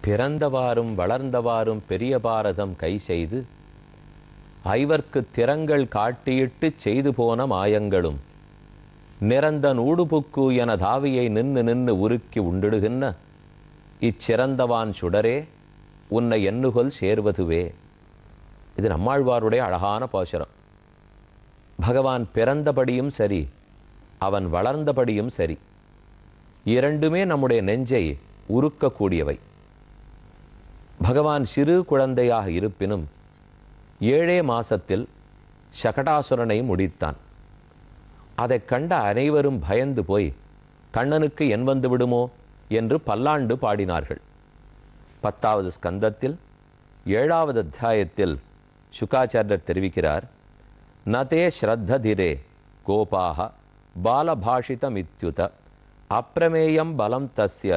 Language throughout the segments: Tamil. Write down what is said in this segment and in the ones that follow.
பிறந்தவாறும் வளர்ந்தவாறும் பெரிய பாரதம் கை செய்து ஐவர்க்கு திறங்கள் காட்டியிட்டுச் செய்து போன மாயங்களும் நிறந்த நூடுபுக்கு என தாவியை நின்னு நின்னு உருக்கி உண்டிடுகின்ற இச்சிறந்தவான் சுடரே உன்னை எண்ணுகொல் சேர்வதுவே இது நம்மாழ்வாருடைய அழகான பாசுரம் பகவான் பிறந்தபடியும் சரி அவன் வளர்ந்தபடியும் சரி இரண்டுமே நம்முடைய நெஞ்சை உருக்கக்கூடியவை பகவான் சிறு குழந்தையாக இருப்பினும் ஏழே மாசத்தில் சகடாசுரனை முடித்தான் அதைக் கண்ட அனைவரும் பயந்து போய் கண்ணனுக்கு என் வந்து விடுமோ என்று பல்லாண்டு பாடினார்கள் பத்தாவது ஸ்கந்தத்தில் ஏழாவது அத்தியாயத்தில் சுகாச்சாரியர் தெரிவிக்கிறார் நதே ஸ்ரத்ததிரே கோபாக பாலபாஷிதமித்யுத அப்பிரமேயம் பலம் தஸ்ய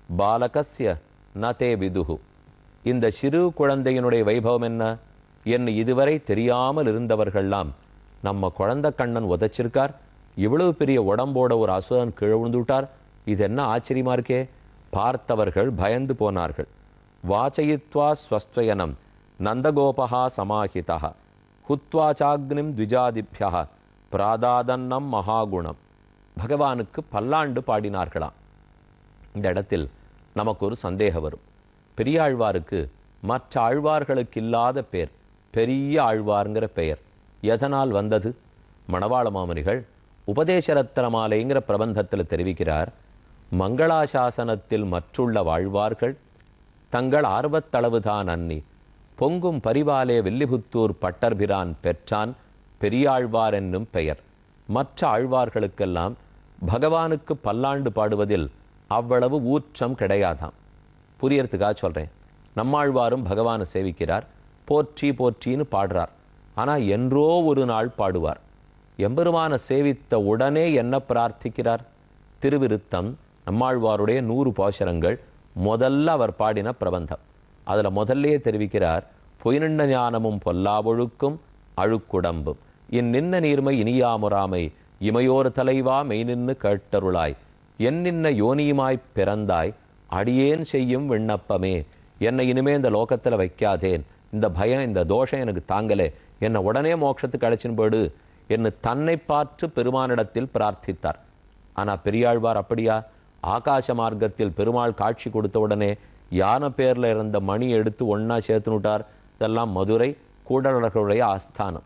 பாலகஸ்ய நதே விதுகு இந்த சிறு குழந்தையினுடைய வைபவம் என்ன என்று இதுவரை தெரியாமல் இருந்தவர்கள்லாம் நம்ம குழந்தை கண்ணன் உதைச்சிருக்கார் இவ்வளவு பெரிய உடம்போட ஒரு அசுரன் கீழே விழுந்துவிட்டார் இது என்ன ஆச்சரியமா இருக்கே பார்த்தவர்கள் பயந்து போனார்கள் வாச்சயித்வா ஸ்வஸ்வயனம் நந்தகோபகா சமாஹிதா ஹுத்வாச்சாக்னிம் த்விஜாதிபியா பிராதாதன்னம் மகாகுணம் பகவானுக்கு பல்லாண்டு பாடினார்களாம் இந்த இடத்தில் நமக்கு ஒரு சந்தேகம் வரும் பெரியாழ்வாருக்கு மற்ற ஆழ்வார்களுக்கு இல்லாத பேர் பெரிய ஆழ்வார்ங்கிற பெயர் எதனால் வந்தது மணவாள மாமனிகள் உபதேசரத்னமாலைங்கிற பிரபந்தத்தில் தெரிவிக்கிறார் மங்களாசாசனத்தில் மற்றுள்ள வாழ்வார்கள் தங்கள் ஆர்வத்தளவுதான் அன்னி பொங்கும் பரிவாலே வில்லிபுத்தூர் பட்டர்பிரான் பெற்றான் பெரியாழ்வார் என்னும் பெயர் மற்ற ஆழ்வார்களுக்கெல்லாம் பகவானுக்கு பல்லாண்டு பாடுவதில் அவ்வளவு ஊற்றம் கிடையாதாம் புரியறதுக்காக சொல்கிறேன் நம்மாழ்வாரும் பகவானை சேவிக்கிறார் போற்றி போற்றின்னு பாடுறார் ஆனால் என்றோ ஒரு நாள் பாடுவார் எம்பெருமானை சேவித்த உடனே என்ன பிரார்த்திக்கிறார் திருவிருத்தம் நம்மாழ்வாருடைய நூறு பாசுரங்கள் முதல்ல அவர் பாடின பிரபந்தம் அதில் முதல்லையே தெரிவிக்கிறார் பொய்நின்ன ஞானமும் பொல்லாவொழுக்கும் அழுக்குடம்பும் இந்நின்ன நீர்மை இனியாமுறாமை இமையோர் தலைவா மெய்நின்னு கேட்டருளாய் என் நின்ன யோனியுமாய்ப் பிறந்தாய் அடியேன் செய்யும் விண்ணப்பமே என்னை இனிமே இந்த லோகத்தில் வைக்காதேன் இந்த பயம் இந்த தோஷம் எனக்கு தாங்கலே என்னை உடனே மோட்சத்துக்கு அழைச்சின்னு போடு என்று தன்னை பார்த்து பெருமானிடத்தில் பிரார்த்தித்தார் ஆனால் பெரியாழ்வார் அப்படியா ஆகாச மார்க்கத்தில் பெருமாள் காட்சி கொடுத்த உடனே யானை பேரில் இருந்த மணி எடுத்து ஒன்றா சேர்த்துனுட்டார் இதெல்லாம் மதுரை கூடலழகருடைய ஆஸ்தானம்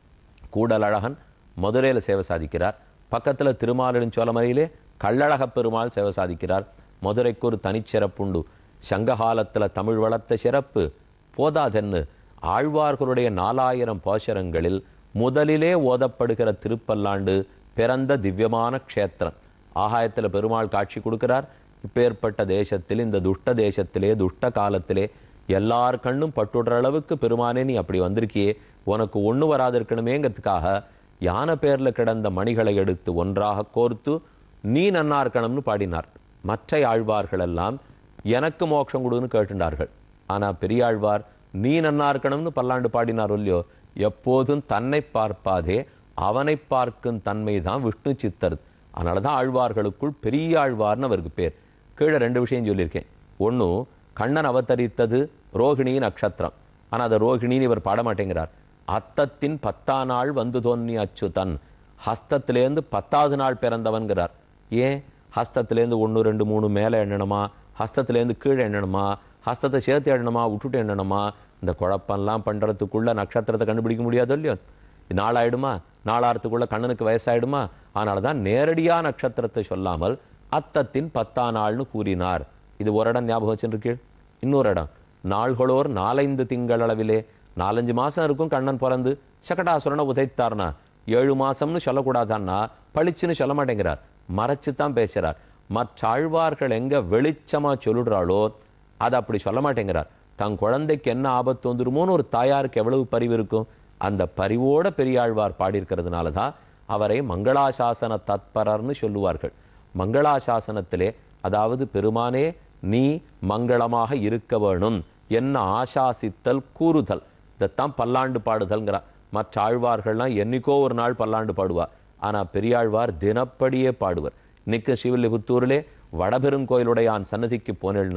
கூடலழகன் மதுரையில் சேவை சாதிக்கிறார் பக்கத்தில் திருமாலின் சோழமலையிலே கள்ளழகப் பெருமாள் சேவை சாதிக்கிறார் மதுரைக்கு ஒரு தனிச்சிறப்புண்டு சங்ககாலத்தில் தமிழ் வளர்த்த சிறப்பு போதாதென்னு ஆழ்வார்களுடைய நாலாயிரம் பாசுரங்களில் முதலிலே ஓதப்படுகிற திருப்பல்லாண்டு பிறந்த திவ்யமான க்ஷேத்திரம் ஆகாயத்தில் பெருமாள் காட்சி கொடுக்கிறார் இப்பேற்பட்ட தேசத்தில் இந்த துஷ்ட தேசத்திலே துஷ்ட காலத்திலே எல்லார் கண்ணும் பட்டுடுற அளவுக்கு பெருமானே நீ அப்படி வந்திருக்கியே உனக்கு ஒன்று வராது இருக்கணுமேங்கிறதுக்காக யானை பேரில் கிடந்த மணிகளை எடுத்து ஒன்றாக கோர்த்து நீ நன்னா இருக்கணும்னு பாடினார் மற்ற ஆழ்வார்களெல்லாம் எனக்கு மோட்சம் கொடுன்னு கேட்டுண்டார்கள் ஆனால் பெரியாழ்வார் நீ நன்னா இருக்கணும்னு பல்லாண்டு பாடினார் இல்லையோ எப்போதும் தன்னை பார்ப்பாதே அவனை பார்க்கும் தன்மை தான் விஷ்ணு சித்தர் அதனால தான் ஆழ்வார்களுக்குள் பெரிய ஆழ்வார்னு அவருக்கு பேர் கீழே ரெண்டு விஷயம் சொல்லியிருக்கேன் ஒன்று கண்ணன் அவதரித்தது ரோகிணி நட்சத்திரம் ஆனால் அதை ரோகிணின்னு இவர் பாட மாட்டேங்கிறார் அத்தத்தின் பத்தா நாள் வந்து தோன்னி அச்சுதன் ஹஸ்தத்திலேருந்து பத்தாவது நாள் பிறந்தவன்கிறார் ஏன் ஹஸ்தத்திலேருந்து ஒன்று ரெண்டு மூணு மேலே எண்ணணுமா ஹஸ்தத்திலேருந்து கீழே எண்ணணுமா ஹஸ்தத்தை சேர்த்து எண்ணணுமா விட்டுட்டு எண்ணணுமா இந்த குழப்பம்லாம் பண்ணுறதுக்குள்ள நட்சத்திரத்தை கண்டுபிடிக்க முடியாது இல்லையோ நாளாயிடுமா நாளாயிரத்துக்குள்ள கண்ணனுக்கு வயசாயிடுமா அதனால தான் நேரடியாக நட்சத்திரத்தை சொல்லாமல் அத்தத்தின் பத்தா நாள்னு கூறினார் இது ஒரு இடம் ஞாபகம் வச்சுருக்கீள் இன்னொரு இடம் நாள்களோர் நாலைந்து திங்களளவிலே நாலஞ்சு மாதம் இருக்கும் கண்ணன் பிறந்து சகடாசுரனை உதைத்தார்னா ஏழு மாசம்னு சொல்லக்கூடாதான்னா பளிச்சுன்னு சொல்ல மாட்டேங்கிறார் மறைச்சு தான் பேசுகிறார் மற்ற ஆழ்வார்கள் எங்க வெளிச்சமா சொல்லிடுறாளோ அதை அப்படி சொல்ல மாட்டேங்கிறார் தன் குழந்தைக்கு என்ன ஆபத்து வந்துருமோன்னு ஒரு தாயாருக்கு எவ்வளவு பரிவு இருக்கும் அந்த பரிவோட பெரியாழ்வார் பாடியிருக்கிறதுனால தான் அவரை மங்களாசாசன தத்பரர்னு சொல்லுவார்கள் மங்களாசாசனத்திலே அதாவது பெருமானே நீ மங்களமாக இருக்க வேணும் என்ன ஆசாசித்தல் கூறுதல் இதைத்தான் பல்லாண்டு பாடுதல்ங்கிறார் மற்ற ஆழ்வார்கள்லாம் என்னைக்கோ ஒரு நாள் பல்லாண்டு பாடுவார் ஆனால் பெரியாழ்வார் தினப்படியே பாடுவர் இன்னைக்கு ஸ்ரீவில்லிபுத்தூரிலே வடபெருங்கோயிலுடையான் சன்னதிக்கு போனேன்னா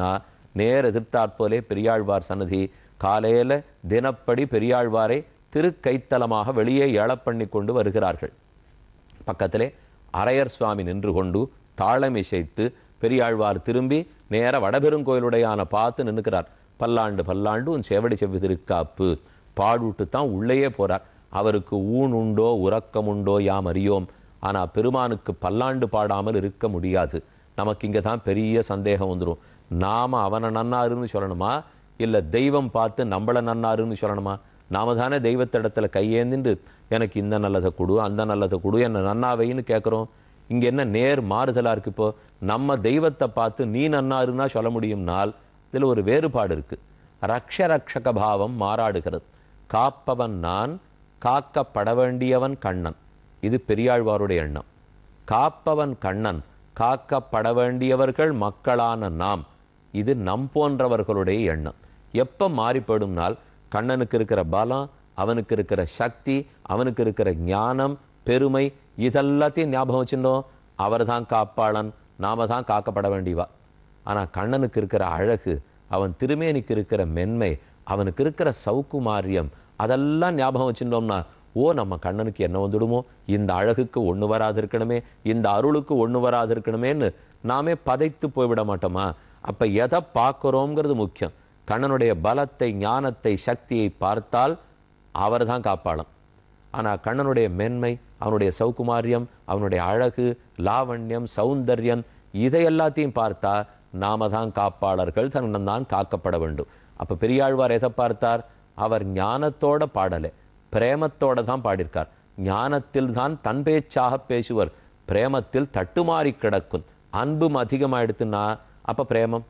நேர எதிர்த்தாற்போலே பெரியாழ்வார் சன்னதி காலையில தினப்படி பெரியாழ்வாரை திருக்கைத்தலமாக வெளியே ஏழப் பண்ணி கொண்டு வருகிறார்கள் பக்கத்திலே அரையர் சுவாமி நின்று கொண்டு தாளம் இசைத்து பெரியாழ்வார் திரும்பி நேர வடபெருங்கோயிலுடையான பார்த்து நின்னுக்கிறார் பல்லாண்டு பல்லாண்டு உன் செவடி செவ்வி திருக்காப்பு பாடுட்டு தான் உள்ளேயே போறார் அவருக்கு ஊன் உண்டோ உறக்கம் உண்டோ யாம் அறியோம் ஆனா பெருமானுக்கு பல்லாண்டு பாடாமல் இருக்க முடியாது நமக்கு இங்க தான் பெரிய சந்தேகம் வந்துடும் நாம அவனை நன்னாருன்னு சொல்லணுமா இல்ல தெய்வம் பார்த்து நம்மள நன்னாருன்னு சொல்லணுமா நாம தானே தெய்வத்திடத்துல கையேந்திண்டு எனக்கு இந்த நல்லதை கொடு அந்த நல்லதை கொடு என்ன நன்னாவைன்னு கேட்குறோம் இங்க என்ன நேர் மாறுதலா இருக்கு இப்போ நம்ம தெய்வத்தை பார்த்து நீ நன்னாருன்னா சொல்ல முடியும்னால் இதுல ஒரு வேறுபாடு இருக்கு ரக்ஷ ரக்ஷக பாவம் மாறாடுகிறது காப்பவன் நான் காக்கப்பட வேண்டியவன் கண்ணன் இது பெரியாழ்வாருடைய எண்ணம் காப்பவன் கண்ணன் காக்கப்பட வேண்டியவர்கள் மக்களான நாம் இது நம் போன்றவர்களுடைய எண்ணம் எப்ப மாறிப்படும்னால் கண்ணனுக்கு இருக்கிற பலம் அவனுக்கு இருக்கிற சக்தி அவனுக்கு இருக்கிற ஞானம் பெருமை இதெல்லாத்தையும் ஞாபகம் வச்சிருந்தோம் அவர் தான் காப்பாளன் நாம தான் காக்கப்பட வேண்டியவா ஆனா கண்ணனுக்கு இருக்கிற அழகு அவன் திருமேனிக்கு இருக்கிற மென்மை அவனுக்கு இருக்கிற சௌக்குமாரியம் அதெல்லாம் ஞாபகம் வச்சிருந்தோம்னா ஓ நம்ம கண்ணனுக்கு என்ன வந்துடுமோ இந்த அழகுக்கு ஒண்ணு வராது இருக்கணுமே இந்த அருளுக்கு ஒண்ணு வராது இருக்கணுமேன்னு நாமே பதைத்து போய்விட மாட்டோமா அப்ப எதை பார்க்கிறோங்கிறது முக்கியம் கண்ணனுடைய பலத்தை ஞானத்தை சக்தியை பார்த்தால் அவர்தான் காப்பாளன் ஆனா கண்ணனுடைய மென்மை அவனுடைய சௌகுமாரியம் அவனுடைய அழகு லாவண்யம் சௌந்தர்யம் இதை எல்லாத்தையும் பார்த்தா நாம தான் காப்பாளர்கள் தன்னம் தான் காக்கப்பட வேண்டும் அப்ப பெரியாழ்வார் எதை பார்த்தார் அவர் ஞானத்தோட பாடலை பிரேமத்தோட தான் பாடியிருக்கார் ஞானத்தில் தான் தன் பேச்சாக பேசுவர் பிரேமத்தில் தட்டுமாறி கிடக்கும் அன்பும் அதிகமாயிடுத்துன்னா அப்ப பிரேமம்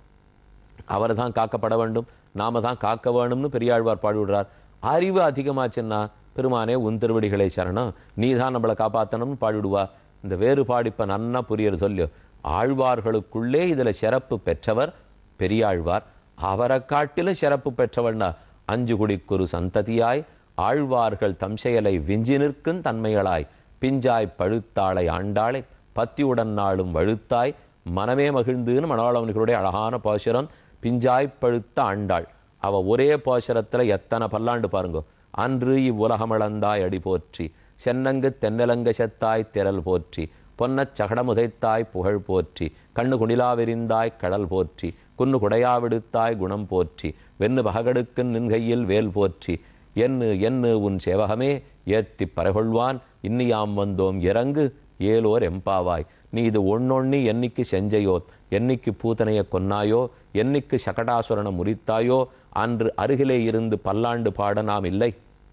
அவர் தான் காக்கப்பட வேண்டும் நாம தான் காக்க வேணும்னு பெரியாழ்வார் பாடிவிடுறார் அறிவு அதிகமாச்சுன்னா பெருமானே உன் திருவடிகளை சரணம் நீ தான் நம்மளை காப்பாற்றணும்னு பாடிவிடுவா இந்த வேறுபாடு இப்ப நன்னா புரியறது சொல்லியோ ஆழ்வார்களுக்குள்ளே இதுல சிறப்பு பெற்றவர் பெரியாழ்வார் அவரை காட்டிலும் சிறப்பு பெற்றவர்னா அஞ்சு குடிக்குரு சந்ததியாய் ஆழ்வார்கள் தம் செயலை விஞ்சி நிற்கும் தன்மைகளாய் பிஞ்சாய் பழுத்தாளை ஆண்டாளை பத்தியுடன் நாளும் வழுத்தாய் மனமே மகிழ்ந்துன்னு மனோளவனுடைய அழகான பாசுரம் பிஞ்சாய் பழுத்த ஆண்டாள் அவ ஒரே பாசுரத்துல எத்தனை பல்லாண்டு பாருங்க அன்று இவ்வுலகமளந்தாய் அடி போற்றி சென்னங்கு தென்னலங்க செத்தாய் திரள் போற்றி பொன்னச் சகடமுதைத்தாய் புகழ் போற்றி கண்ணு குணிலாவிரிந்தாய் கடல் போற்றி குன்னு குடையாவிடுத்தாய் குணம் போற்றி வெண்ணு பககடுக்கு நின்கையில் வேல் போற்றி என்னு என்னு உன் சேவகமே ஏத்திப் பரகொள்வான் இன்னியாம் வந்தோம் இறங்கு ஏலோர் எம்பாவாய் நீ இது ஒன்னொன்னி என்னைக்கு செஞ்சையோ என்னைக்கு பூதனைய கொன்னாயோ என்னைக்கு சகடாசுரனை முறித்தாயோ அன்று அருகிலே இருந்து பல்லாண்டு பாட நாம் இல்லை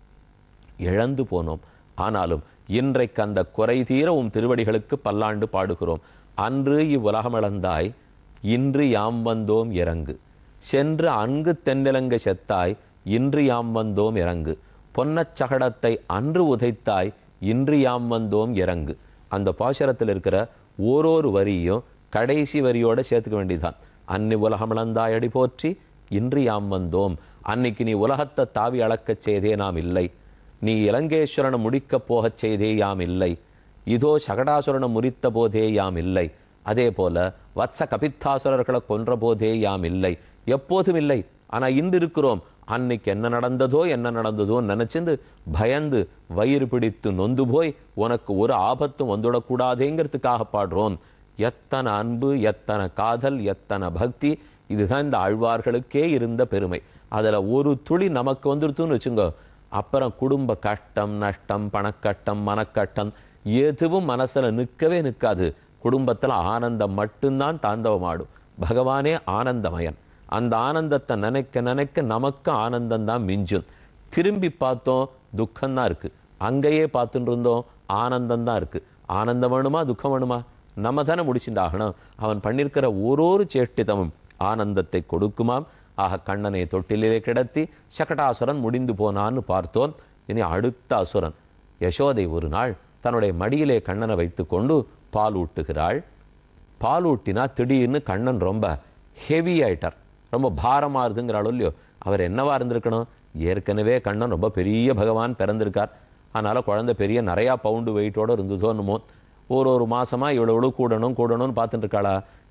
இழந்து போனோம் ஆனாலும் இன்றைக்கு அந்த குறை தீர உம் திருவடிகளுக்கு பல்லாண்டு பாடுகிறோம் அன்று இவ்வுலகமளந்தாய் இன்று யாம் வந்தோம் இறங்கு சென்று அங்கு தென்னிலங்க செத்தாய் இன்று யாம் வந்தோம் இறங்கு பொன்னச் சகடத்தை அன்று உதைத்தாய் இன்று யாம் வந்தோம் இறங்கு அந்த பாசுரத்தில் இருக்கிற ஓரொரு வரியும் கடைசி வரியோட சேர்த்துக்க வேண்டியதுதான் அன்னி உலகமளந்தாய் அடி போற்றி இன்று யாம் வந்தோம் அன்னைக்கு நீ உலகத்தை தாவி அளக்கச் செய்தே நாம் இல்லை நீ இலங்கேஸ்வரனை முடிக்கப் போகச் செய்தே யாம் இல்லை இதோ சகடாசுரனை முறித்த போதே யாம் இல்லை அதே போல வத்ச கபித்தாசுரர்களை கொன்ற போதே யாம் இல்லை எப்போதும் இல்லை ஆனா இன்று இருக்கிறோம் அன்னைக்கு என்ன நடந்ததோ என்ன நடந்ததோ நினைச்சிருந்து பயந்து வயிறு பிடித்து நொந்து போய் உனக்கு ஒரு ஆபத்தும் வந்துடக்கூடாதேங்கிறதுக்காக பாடுறோம் எத்தனை அன்பு எத்தனை காதல் எத்தனை பக்தி இதுதான் இந்த ஆழ்வார்களுக்கே இருந்த பெருமை அதுல ஒரு துளி நமக்கு வந்துருத்துன்னு வச்சுங்க அப்புறம் குடும்ப கஷ்டம் நஷ்டம் பணக்கட்டம் மனக்கட்டம் எதுவும் மனசுல நிற்கவே நிற்காது குடும்பத்துல ஆனந்தம் மட்டும்தான் தாண்டவமாடும் பகவானே ஆனந்தமயன் அந்த ஆனந்தத்தை நினைக்க நினைக்க நமக்கு ஆனந்தம் தான் மிஞ்சும் திரும்பி பார்த்தோம் துக்கம்தான் இருக்கு அங்கேயே பார்த்துட்டு இருந்தோம் ஆனந்தம் தான் இருக்கு ஆனந்தம் வேணுமா துக்கம் வேணுமா நம்ம தானே முடிச்சுட்டாகணும் அவன் பண்ணியிருக்கிற ஓரொரு சேஷ்டிதமும் ஆனந்தத்தை கொடுக்குமாம் ஆக கண்ணனை தொட்டிலே கிடத்தி சகடாசுரன் முடிந்து போனான்னு பார்த்தோம் இனி அடுத்த அசுரன் யசோதை ஒரு நாள் தன்னுடைய மடியிலே கண்ணனை வைத்துக்கொண்டு பால் ஊட்டுகிறாள் பால் ஊட்டினா திடீர்னு கண்ணன் ரொம்ப ஹெவி ஆயிட்டார் ரொம்ப பாரமா இருதுங்கிறாளோ இல்லையோ அவர் என்னவா இருந்திருக்கணும் ஏற்கனவே கண்ணன் ரொம்ப பெரிய பகவான் பிறந்திருக்கார் அதனால குழந்தை பெரிய நிறையா பவுண்டு வெயிட்டோட இருந்ததோ என்னமோ ஒரு ஒரு மாசமா இவ்வளவு இவ்வளவு கூடணும் கூடணும்னு பார்த்துட்டு இருக்காளா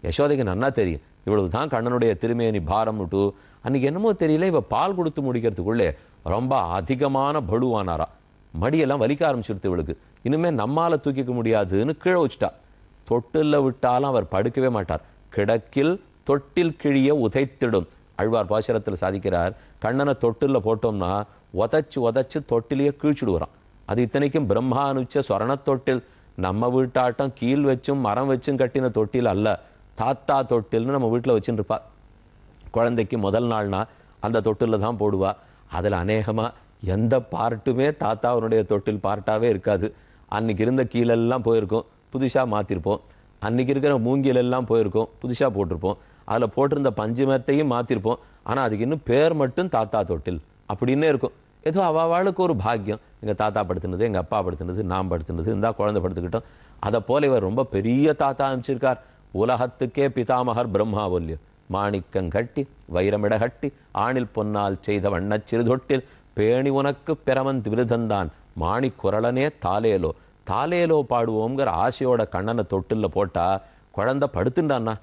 யசோதைக்கு நன்னா தெரியும் இவ்வளவு தான் கண்ணனுடைய திருமேனி பாரம் விட்டு அன்னைக்கு என்னமோ தெரியல இவ பால் கொடுத்து முடிக்கிறதுக்குள்ளே ரொம்ப அதிகமான படுவானாரா மடியெல்லாம் வலிக்க ஆரம்பிச்சுடுத்து இவளுக்கு இனிமே நம்மால தூக்கிக்க முடியாதுன்னு கீழே வச்சுட்டா தொட்டில்ல விட்டாலும் அவர் படுக்கவே மாட்டார் கிடக்கில் தொட்டில் கிழிய உதைத்திடும் அழ்வார் பாசுரத்தில் சாதிக்கிறார் கண்ணனை தொட்டில்ல போட்டோம்னா உதைச்சு உதைச்சு தொட்டிலேயே கீழ்ச்சிடுவாராம் அது இத்தனைக்கும் பிரம்மானுச்ச சொரண தொட்டில் நம்ம வீட்டாட்டம் கீழ் வச்சும் மரம் வச்சும் கட்டின தொட்டில் அல்ல தாத்தா தொட்டில்னு நம்ம வீட்டில் வச்சுட்டு இருப்பா குழந்தைக்கு முதல் நாள்னா அந்த தொட்டிலில் தான் போடுவா அதில் அநேகமாக எந்த பார்ட்டுமே தாத்தாவனுடைய தொட்டில் பார்ட்டாவே இருக்காது அன்னைக்கு இருந்த கீழெல்லாம் போயிருக்கும் புதுசாக மாற்றிருப்போம் அன்னைக்கு இருக்கிற மூங்கில் எல்லாம் போயிருக்கும் புதுசாக போட்டிருப்போம் அதில் போட்டிருந்த பஞ்சு மெத்தையும் மாற்றிருப்போம் ஆனால் அதுக்கு இன்னும் பேர் மட்டும் தாத்தா தொட்டில் அப்படின்னே இருக்கும் ஏதோ அவாளுக்கு ஒரு பாக்கியம் எங்கள் தாத்தா படுத்துனது எங்கள் அப்பா படுத்துனது நான் படுத்துனது இந்தா குழந்தை படுத்துக்கிட்டோம் அதை போல இவர் ரொம்ப பெரிய தாத்தா அனுப்பிச்சிருக்கார் உலகத்துக்கே பிதாமகர் பிரம்மாவல்யம் மாணிக்கம் கட்டி வைரமிட கட்டி ஆணில் பொன்னால் செய்த வண்ணச் சிறுதொட்டில் பேணி உனக்கு பிறவன் விருதந்தான் மாணி குரலனே தாலேலோ தாலேலோ பாடுவோங்கிற ஆசையோட கண்ணனை தொட்டில்ல போட்டா குழந்தை படுத்துண்டான்னா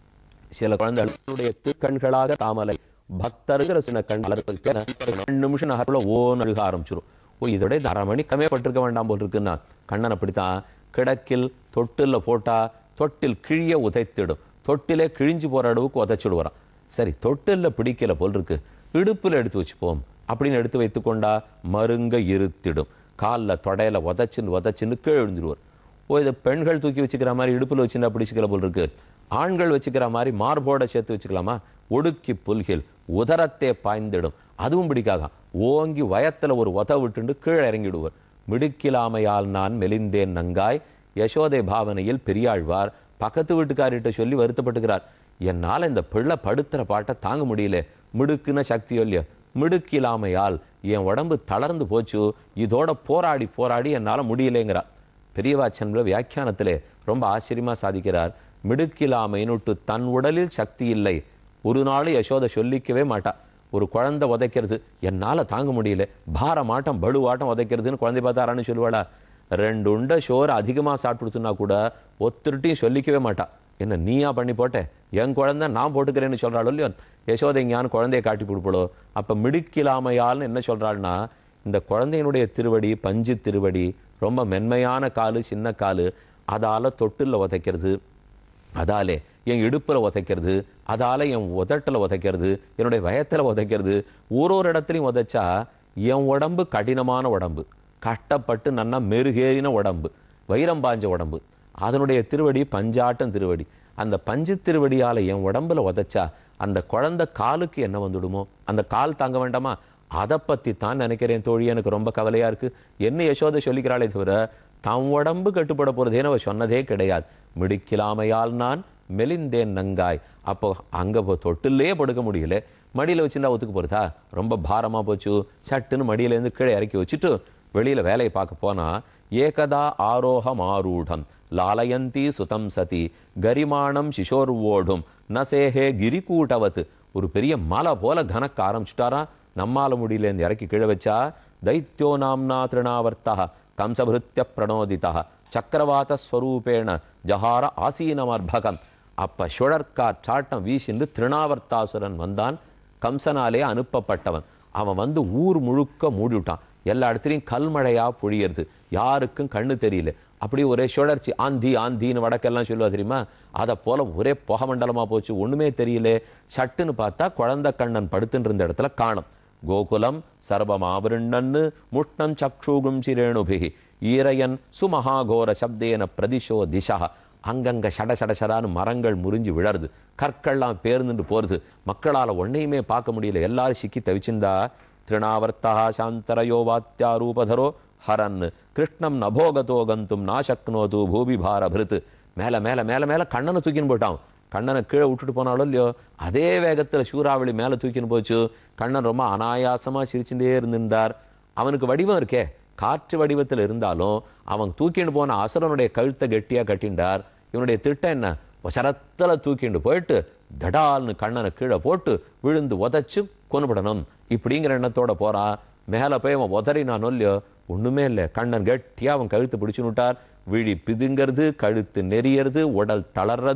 சில குழந்தைகளுடைய திருக்கண்களாக தாமலை பக்தருங்கிற சின்ன கண்கள் ரெண்டு நிமிஷம் நகர்ல ஓ நழுக ஆரம்பிச்சிடும் ஓ இதோட இந்த அரை மணி கம்மியாக பட்டிருக்க வேண்டாம் போல் இருக்குன்னா கண்ணன் அப்படித்தான் கிடக்கில் தொட்டில்ல போட்டா தொட்டில் கிழிய உதைத்திடும் தொட்டிலே கிழிஞ்சு போற அளவுக்கு உதைச்சிடுவாராம் சரி தொட்டில்ல பிடிக்கல போல் இருக்கு இடுப்புல எடுத்து வச்சுப்போம் அப்படின்னு எடுத்து வைத்துக்கொண்டா மருங்க இருத்திடும் காலில் தொடையில உதச்சின்னு உதச்சின்னு கீழே விழுந்துருவார் ஓ இதை பெண்கள் தூக்கி வச்சுக்கிற மாதிரி இடுப்புல வச்சுருந்தா பிடிச்சிக்கிற போல் இருக்கு ஆண்கள் வச்சுக்கிற மாதிரி மார்போட சேர்த்து வச்சுக்கலாமா ஒடுக்கி புல்கில் உதரத்தே பாய்ந்திடும் அதுவும் பிடிக்காதான் ஓங்கி வயத்துல ஒரு உத விட்டுண்டு கீழே இறங்கிடுவார் மிடுக்கிலாமையால் நான் மெலிந்தேன் நங்காய் யசோதை பாவனையில் பெரியாழ்வார் பக்கத்து வீட்டுக்காரிட்ட சொல்லி வருத்தப்பட்டுக்கிறார் என்னால் இந்த பிள்ளை படுத்துற பாட்டை தாங்க முடியல மிடுக்குன சக்தியோ இல்லையோ மிடுக்கிலாமையால் என் உடம்பு தளர்ந்து போச்சு இதோட போராடி போராடி என்னால் முடியலைங்கிறா பெரியவாச்சன்ல வியாக்கியானத்திலே ரொம்ப ஆச்சரியமா சாதிக்கிறார் மிடுக்கிலாமைன்னுட்டு தன் உடலில் சக்தி இல்லை ஒரு நாள் யசோதை சொல்லிக்கவே மாட்டா ஒரு குழந்தை உதைக்கிறது என்னால் தாங்க முடியல பாரமாட்டம் படுவாட்டம் உதைக்கிறதுன்னு குழந்தை பார்த்தாரான்னு சொல்லுவாளா ரெண்டு உண்டை சோறு அதிகமாக சாப்பிட்டுனா கூட ஒத்துருட்டையும் சொல்லிக்கவே மாட்டா என்ன நீயா பண்ணி போட்ட என் குழந்தை நான் போட்டுக்கிறேன்னு சொல்கிறாளோ இல்லையோ யசோதை எங்கேயானு குழந்தைய காட்டி கொடுப்பளோ அப்போ மிடுக்கிலாமையால்னு என்ன சொல்கிறாள்னா இந்த குழந்தையினுடைய திருவடி பஞ்சு திருவடி ரொம்ப மென்மையான காலு சின்ன காலு அதால் தொட்டில் உதைக்கிறது அதாலே என் இடுப்பில் உதைக்கிறது அதால என் உதட்டில் உதைக்கிறது என்னுடைய வயத்தில் உதைக்கிறது ஒரு ஒரு இடத்துலையும் உதைச்சா என் உடம்பு கடினமான உடம்பு கஷ்டப்பட்டு நன்னா மெருகேறின உடம்பு வைரம் பாஞ்ச உடம்பு அதனுடைய திருவடி பஞ்சாட்டம் திருவடி அந்த பஞ்சு திருவடியால் என் உடம்புல உதைச்சா அந்த குழந்தை காலுக்கு என்ன வந்துடுமோ அந்த கால் தாங்க வேண்டாமா அதை பற்றி தான் நினைக்கிறேன் தோழி எனக்கு ரொம்ப கவலையா இருக்கு என்ன யசோதை சொல்லிக்கிறாளே தவிர தம் உடம்பு கட்டுப்பட போறதேன்னு அவ சொன்னதே கிடையாது மிடிக்கலாமையால் நான் மெலிந்தேன் நங்காய் அப்போ அங்க போ தொட்டிலே படுக்க முடியல மடியில வச்சுருந்தா ஒத்துக்கு போறதா ரொம்ப பாரமா போச்சு சட்டுன்னு மடியிலேருந்து கீழே இறக்கி வச்சுட்டு வெளியில வேலையை பார்க்க போனா ஏகதா ஆரோகம் ஆரூடம் லாலயந்தி சுதம் சதி கரிமானம் சிசோர்வோடும் நசேஹே கிரிகூட்டவத் ஒரு பெரிய மலை போல கனக்க ஆரம்பிச்சுட்டாரா நம்மால முடியலேருந்து இறக்கி கீழே வச்சா தைத்யோ நாம்னா திருணாவர்த்தா கம்சபிருத்திய பிரணோதிதா சக்கரவாத ஸ்வரூபேண ஜஹார ஆசீனமர்பகம் அப்ப சுழற்காற்றாட்டம் வீசிண்டு திருணாவர்த்தாசுரன் வந்தான் கம்சனாலே அனுப்பப்பட்டவன் அவன் வந்து ஊர் முழுக்க மூடிவிட்டான் எல்லா இடத்துலையும் கல்மழையா பொழியறது யாருக்கும் கண்ணு தெரியல அப்படி ஒரே சுழற்சி ஆந்தி ஆந்தின்னு வடக்கெல்லாம் சொல்லுவா தெரியுமா அதை போல ஒரே புகை மண்டலமா போச்சு ஒண்ணுமே தெரியல சட்டுன்னு பார்த்தா குழந்தை கண்ணன் படுத்துட்டு இருந்த இடத்துல காணும் கோகுலம் சர்வமாவிருண்ணன்னு முஷ்ணம் சக்ஷூகும் சிரேணுபிகி ஈரையன் சுமகாகோர சப்தேன பிரதிஷோ திசா அங்கங்க சட சட சடான்னு மரங்கள் முறிஞ்சு விழருது கற்கள்லாம் பேர்ந்துட்டு போறது மக்களால ஒன்னையுமே பார்க்க முடியல எல்லாரும் சிக்கி தவிச்சிருந்தா திருணாவர்த்தா சாந்தரயோ வாத்தியா ரூபதரோ ஹரன் கிருஷ்ணம் நபோகதோ கந்தும் நாசக்னோது பூபி பாரபிருத் மேல மேல மேல மேல கண்ணனை தூக்கின்னு போயிட்டான் கண்ணனை கீழே விட்டுட்டு போனாலும் இல்லையோ அதே வேகத்துல சூறாவளி மேல தூக்கின்னு போச்சு கண்ணன் ரொம்ப அனாயாசமா சிரிச்சுட்டே இருந்திருந்தார் அவனுக்கு வடிவம் இருக்கே காற்று வடிவத்தில் இருந்தாலும் அவன் தூக்கிட்டு போன அசுரனுடைய கழுத்தை கெட்டியா கட்டிண்டார் இவனுடைய திட்டம் என்ன சரத்துல தூக்கிண்டு போயிட்டு தடால்னு கண்ணனை கீழே போட்டு விழுந்து உதைச்சு கொண்டுபடணும் இப்படிங்கிற எண்ணத்தோட போறான் மேலே போய் அவன் உதறினானோ இல்லையோ ஒண்ணுமே இல்லை கண்ணன் கெட்டியா அவன் கழுத்து பிடிச்சுன்னுட்டார் விழி பிதுங்கிறது கழுத்து நெறியறது உடல் தளர்றது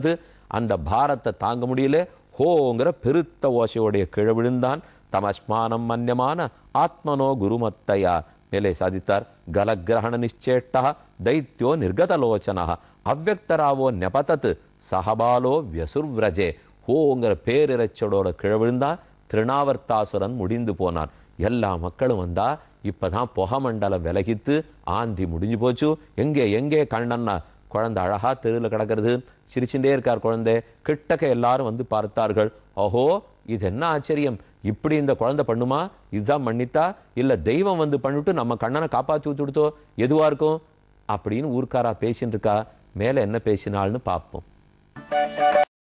அந்த பாரத்தை தாங்க முடியல ஹோங்கிற பெருத்த ஓசையோடைய கீழே விழுந்தான் தமஸ்மானம் மன்யமான ஆத்மனோ குருமத்தையா மேலே சாதித்தார் கலகிரகண நிச்சேட்டா தைத்யோ நிர்கதலோச்சனா அவ்வக்தராவோ நெபதத் சஹபாலோ வியசுர்விரஜே ஹோங்கிற பேரிரைச்சலோட கீழே விழுந்தான் திருநாவர்த்தாசுரன் முடிந்து போனான் எல்லா மக்களும் வந்தா இப்பதான் புகமண்டலம் விலகித்து ஆந்தி முடிஞ்சு போச்சு எங்கே எங்கே கண்ணன்னா குழந்தை அழகா தெருவில் கிடக்கிறது சிரிச்சுட்டே இருக்கார் குழந்தை கிட்டக்க எல்லாரும் வந்து பார்த்தார்கள் ஓஹோ இது என்ன ஆச்சரியம் இப்படி இந்த குழந்தை பண்ணுமா இதுதான் மன்னித்தா இல்ல தெய்வம் வந்து பண்ணிட்டு நம்ம கண்ணனை காப்பாற்றி ஊத்துடுத்தோ எதுவா இருக்கும் அப்படின்னு ஊர்க்காரா பேசின்னு இருக்கா மேல என்ன பேசினாள்னு பார்ப்போம்